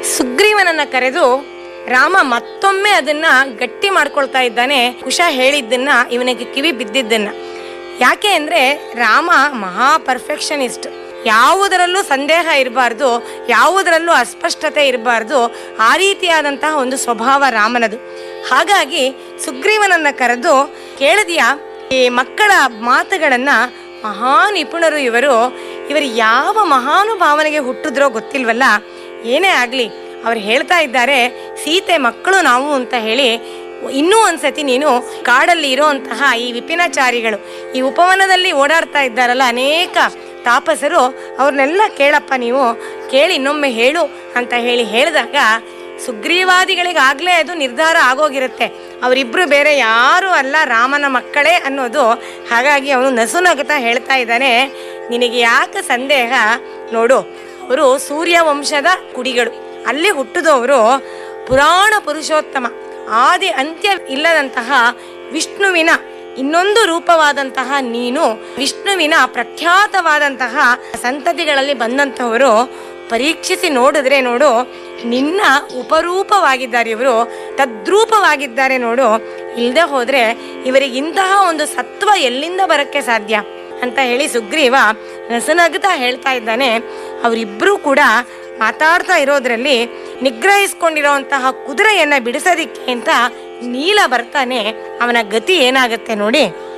ಸುಗ್ರೀವನನ್ನ ಕರೆದು ರಾಮ ಮತ್ತೊಮ್ಮೆ ಅದನ್ನ ಗಟ್ಟಿ ಮಾಡ್ಕೊಳ್ತಾ ಇದ್ದಾನೆ ಕುಶ ಹೇಳಿದ್ದನ್ನ ಇವನಿಗೆ ಕಿವಿ ಬಿದ್ದಿದ್ದನ್ನ ಯಾಕೆ ಅಂದ್ರೆ ರಾಮ ಮಹಾ ಪರ್ಫೆಕ್ಷನಿಸ್ಟ್ ಯಾವುದರಲ್ಲೂ ಸಂದೇಹ ಇರಬಾರ್ದು ಯಾವುದರಲ್ಲೂ ಅಸ್ಪಷ್ಟತೆ ಇರಬಾರ್ದು ಆ ರೀತಿಯಾದಂತಹ ಒಂದು ಸ್ವಭಾವ ರಾಮನದು ಹಾಗಾಗಿ ಸುಗ್ರೀವನನ್ನ ಕರೆದು ಕೇಳಿದ್ಯಾ ಈ ಮಕ್ಕಳ ಮಾತುಗಳನ್ನ ಮಹಾ ನಿಪುಣರು ಇವರು ಇವರು ಯಾವ ಮಹಾನುಭಾವನೆಗೆ ಹುಟ್ಟಿದ್ರೋ ಗೊತ್ತಿಲ್ವಲ್ಲ ಏನೇ ಆಗ್ಲಿ ಅವ್ರು ಹೇಳ್ತಾ ಇದ್ದಾರೆ ಸೀತೆ ಮಕ್ಕಳು ನಾವು ಅಂತ ಹೇಳಿ ಇನ್ನೂ ಒಂದ್ಸತಿ ನೀನು ಕಾಡಲ್ಲಿ ಇರೋಂತಹ ಈ ವಿಪಿನಾಚಾರಿಗಳು ಈ ಉಪವನದಲ್ಲಿ ಓಡಾಡ್ತಾ ಇದ್ದಾರಲ್ಲ ಅನೇಕ ತಾಪಸರು ಅವ್ರನ್ನೆಲ್ಲ ಕೇಳಪ್ಪ ನೀವು ಕೇಳಿ ಇನ್ನೊಮ್ಮೆ ಹೇಳು ಅಂತ ಹೇಳಿ ಹೇಳಿದಾಗ ಸುಗ್ರೀವಾದಿಗಳಿಗಾಗಲೇ ಅದು ನಿರ್ಧಾರ ಆಗೋಗಿರುತ್ತೆ ಅವರಿಬ್ರು ಬೇರೆ ಯಾರು ಅಲ್ಲ ರಾಮನ ಮಕ್ಕಳೇ ಅನ್ನೋದು ಹಾಗಾಗಿ ಅವನು ನಸುನಗುತ್ತಾ ಹೇಳ್ತಾ ಇದ್ದಾನೆ ನಿನಗೆ ಯಾಕೆ ಸಂದೇಹ ನೋಡು ಅವರು ಸೂರ್ಯ ವಂಶದ ಕುಡಿಗಳು ಅಲ್ಲಿ ಹುಟ್ಟಿದವರು ಪುರಾಣ ಪುರುಷೋತ್ತಮ ಆದಿ ಅಂತ್ಯ ಇಲ್ಲದಂತಹ ವಿಷ್ಣುವಿನ ಇನ್ನೊಂದು ರೂಪವಾದಂತಹ ನೀನು ವಿಷ್ಣುವಿನ ಪ್ರಖ್ಯಾತವಾದಂತಹ ಸಂತತಿಗಳಲ್ಲಿ ಬಂದಂತಹವರು ಪರೀಕ್ಷಿಸಿ ನೋಡಿದ್ರೆ ನೋಡು ನಿನ್ನ ಉಪರೂಪವಾಗಿದ್ದಾರೆ ಇವರು ತದ್ರೂಪವಾಗಿದ್ದಾರೆ ನೋಡು ಇಲ್ಲದೆ ಹೋದ್ರೆ ಇವರಿಗೆ ಇಂತಹ ಒಂದು ಸತ್ವ ಎಲ್ಲಿಂದ ಬರಕ್ಕೆ ಸಾಧ್ಯ ಅಂತ ಹೇಳಿ ಸುಗ್ರೀವ ನಸನಗ್ತಾ ಹೇಳ್ತಾ ಇದ್ದಾನೆ ಅವರಿಬ್ಬರೂ ಕೂಡ ಮಾತಾಡ್ತಾ ಇರೋದ್ರಲ್ಲಿ ನಿಗ್ರಹಿಸ್ಕೊಂಡಿರೋಂತಹ ಕುದುರೆಯನ್ನ ಬಿಡಿಸೋದಿಕ್ಕೆ ಅಂತ ನೀಲ ಬರ್ತಾನೆ ಅವನ ಗತಿ ಏನಾಗುತ್ತೆ ನೋಡಿ